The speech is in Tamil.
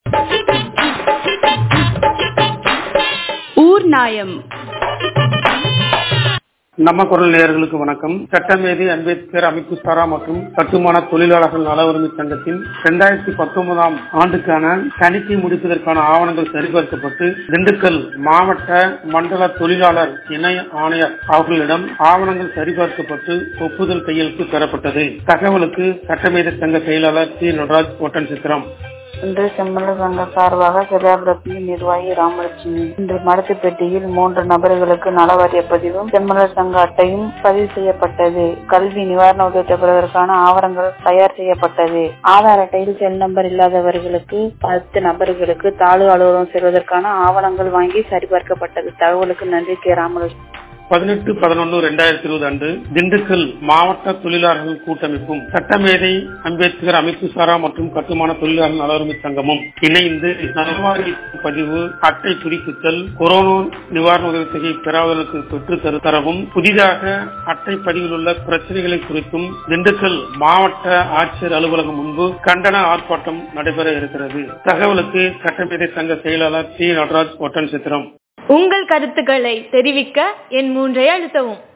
ஊர் நாயம் நம்ம குரல் நேயர்களுக்கு வணக்கம் சட்டமேதை அம்பேத்கர் அமைப்பு சாரா மற்றும் கட்டுமான தொழிலாளர்கள் நல உரிமை சங்கத்தின் இரண்டாயிரத்தி பத்தொன்பதாம் ஆண்டுக்கான தணிக்கை முடிப்பதற்கான ஆவணங்கள் சரிபார்க்கப்பட்டு திண்டுக்கல் மாவட்ட மண்டல தொழிலாளர் இணை ஆணையர் அவர்களிடம் ஆவணங்கள் சரிபார்க்கப்பட்டு ஒப்புதல் கையெழுத்து பெறப்பட்டது தகவலுக்கு சட்டமேதை சங்க செயலாளர் சி நடராஜ் ஒட்டன் சித்திரம் இன்று செம்மல சங்க சார்பாக செல்லாபுரத்தி நிர்வாகி ராமலட்சுமி இன்று மடத்துப்பேட்டையில் மூன்று நபர்களுக்கு நலவாரிய பதிவும் செம்மலர் சங்க அட்டையும் பதிவு செய்யப்பட்டது கல்வி நிவாரண உதவி பெறுவதற்கான ஆவணங்கள் தயார் செய்யப்பட்டது ஆதார் அட்டையில் செல் நம்பர் இல்லாதவர்களுக்கு பத்து நபர்களுக்கு தாலு அலுவலகம் செல்வதற்கான ஆவணங்கள் வாங்கி சரிபார்க்கப்பட்டது தகவலுக்கு நன்றி கே ராமலட்சுமி பதினெட்டு பதினொன்று இரண்டாயிரத்தி இருபது அன்று திண்டுக்கல் மாவட்ட தொழிலாளர்கள் கூட்டமைப்பும் சட்டமேதை அம்பேத்கர் அமைப்பு சாரா மற்றும் கட்டுமான தொழிலாளர் நலவுரிமை சங்கமும் இணைந்து நலவாரி பதிவு அட்டை புதுப்பித்தல் கொரோனா நிவாரண உதவி தொகை பெறாதவர்களுக்கு பெற்று தரு தரவும் புதிதாக அட்டை பதிவில் உள்ள பிரச்சனைகளை குறித்தும் திண்டுக்கல் மாவட்ட ஆட்சியர் அலுவலகம் முன்பு கண்டன ஆர்ப்பாட்டம் நடைபெற இருக்கிறது தகவலுக்கு சட்டமேதை சங்க செயலாளர் சி நடராஜ் ஒட்டன் சித்திரம் உங்கள் கருத்துக்களை தெரிவிக்க என் மூன்றை அழுத்தவும்